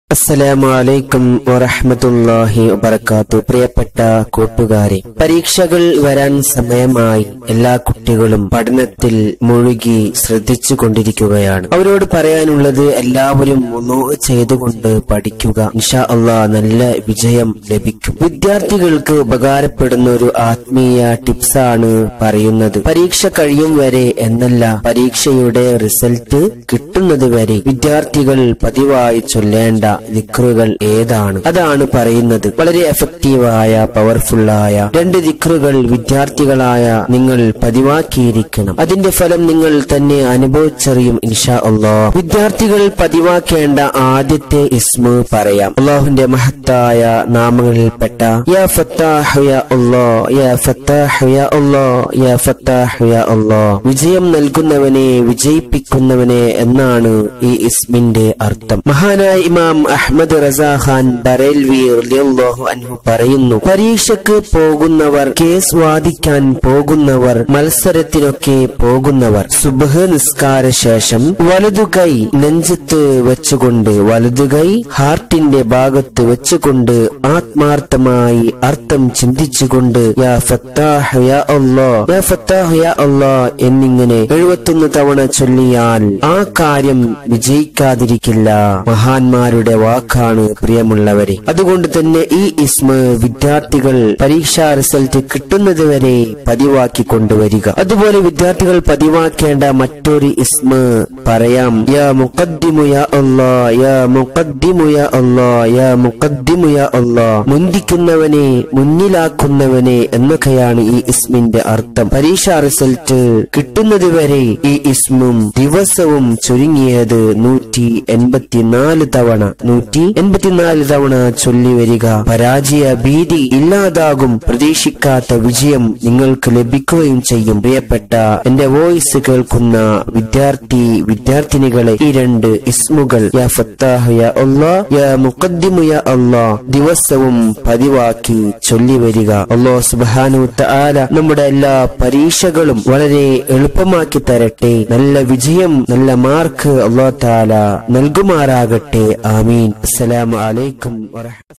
അസ്സലാമു അലൈക്കും വറഹ്മത്തുള്ളാഹി വബറകാത്തു പ്രിയപ്പെട്ട കൂട്ടുകാരെ പരീക്ഷകൾ വരാൻ സമയമായി എല്ലാ കുട്ടികളും പഠനത്തിൽ മുഴുകി ശ്രദ്ധിച്ചു കൊണ്ടിരിക്കുകയാണ് അവരോട് പറയാനുള്ളത് എല്ലാവരും വുളൂ ചെയ്തുകൊണ്ട് പഠിക്കുക ഇൻഷാ അള്ളാ നല്ല വിജയം ലഭിക്കും വിദ്യാർത്ഥികൾക്ക് ഉപകാരപ്പെടുന്ന ഒരു ആത്മീയ ടിപ്സാണ് പറയുന്നത് പരീക്ഷ കഴിയും വരെ എന്നല്ല പരീക്ഷയുടെ റിസൾട്ട് കിട്ടുന്നത് വരെ വിദ്യാർത്ഥികൾ പതിവായി ചൊല്ലേണ്ട ദിക്റുകൾ ഏതാണ് അതാണ് പറയുന്നത് വളരെ എഫക്റ്റീവായ പവർഫുള്ളായ രണ്ട് ദിക്റുകൾ വിദ്യാർത്ഥികളായ നിങ്ങൾ പതിവാക്കിയിരിക്കണം അതിന്റെ ഫലം നിങ്ങൾ തന്നെ അനുഭവിച്ചറിയും ഇൻഷാ അള്ളാഹ് വിദ്യാർത്ഥികൾ പതിവാക്കേണ്ട ആദ്യത്തെ ഇസ്മ പറയാം അള്ളാഹുവിന്റെ മഹത്തായ നാമങ്ങളിൽപ്പെട്ട യാ ഫത്താഹ് യാ അല്ലാഹ് യാ ഫത്താഹ് യാ അല്ലാഹ് യാ ഫത്താഹ് യാ അല്ലാഹ് വിജയം നൽകുന്നവനെ വിജയിപ്പിക്കുന്നവനെ എന്നാണ് ഈ ഇസ്മിന്റെ അർത്ഥം മഹാനായ ഇമാം അഹ്മദ് റസാ ഖാൻ ബറേൽവി റളിയല്ലാഹു അൻഹു പറയുന്നു പരീക്ഷയ്ക്ക് പോകുന്നവർ കേസ് വാദിക്കാൻ പോകുന്നവർ മത്സരത്തിനൊക്കെ പോകുന്നവർ സുബഹ് നിസ്കാര ശേഷം വലതുകൈ നെഞ്ചത്ത് വെച്ചുകൊണ്ട് വലതുകൈ ഹാർട്ടിന്റെ ഭാഗത്ത് വെച്ചുകൊണ്ട് ആത്മാർത്ഥമായി അർത്ഥം ചിന്തിച്ചുകൊണ്ട് യാ ഫത്താഹ് യാ അല്ലാഹ് യാ ഫത്താഹ് യാ അല്ലാഹ് എന്നിങ്ങനെ എഴുപത്തൊന്ന് തവണ ചൊല്ലിയാൽ ആ കാര്യം വിജയിക്കാതിരിക്കില്ല മഹാന്മാരുടെ വാക്കാണ് പ്രിയമുള്ളവരെ അതുകൊണ്ട് തന്നെ ഈ ഇസ്മ വിദ്യാർത്ഥികൾ പരീക്ഷാ റിസൾട്ട് കിട്ടുന്നത് വരെ പതിവാക്കി കൊണ്ടുവരിക അതുപോലെ വിദ്യാർത്ഥികൾ പതിവാക്കേണ്ട മറ്റൊരു ഇസ്മ പറയാം യാ മുഖദ്ദിമു യാ അല്ലാ യാ മുഖദ്ദിമു യാ അല്ലാ യാ മുഖദ്ദിമു യാ അല്ലാ മുന്തിക്കുന്നവനെ മുന്നിലാക്കുന്നവനെ എന്നൊക്കെയാണ് ഈ ഇസ്മിന്റെ അർത്ഥം പരീക്ഷാ റിസൾട്ട് കിട്ടുന്നത് വരെ ഈ ഇസ്മും ദിവസവും ചുരുങ്ങിയത് നൂറ്റി എൺപത്തിനാല് തവണ നൂറ്റി എൺപത്തിനാല് തവണ ചൊല്ലി വരിക പരാജയ ഭീതി ഇല്ലാതാകും പ്രതീക്ഷിക്കാത്ത വിജയം നിങ്ങൾക്ക് ലഭിക്കുകയും ചെയ്യും പ്രിയപ്പെട്ട എന്റെ വോയിസ് കേൾക്കുന്ന വിദ്യാർത്ഥി വിദ്യാർത്ഥിനികളെ ഈ രണ്ട് ഇസ്മുകൾ യാ ഫത്താഹ് യാ അല്ലാ യാ മുഖദ്ദിമു യാ അല്ലാ ദിവസവും പതിവാക്കി ചൊല്ലി വരിക അല്ലാഹു സുബ്ഹാനഹു തആല നമ്മുടെ എല്ലാ പരീക്ഷകളും വളരെ എളുപ്പമാക്കി തരട്ടെ നല്ല വിജയം നല്ല മാർക്ക് അല്ലാഹു തആല നൽകുമാറാകട്ടെ ആമീൻ അസ്സലാമു അലൈക്കും വറഹ്മ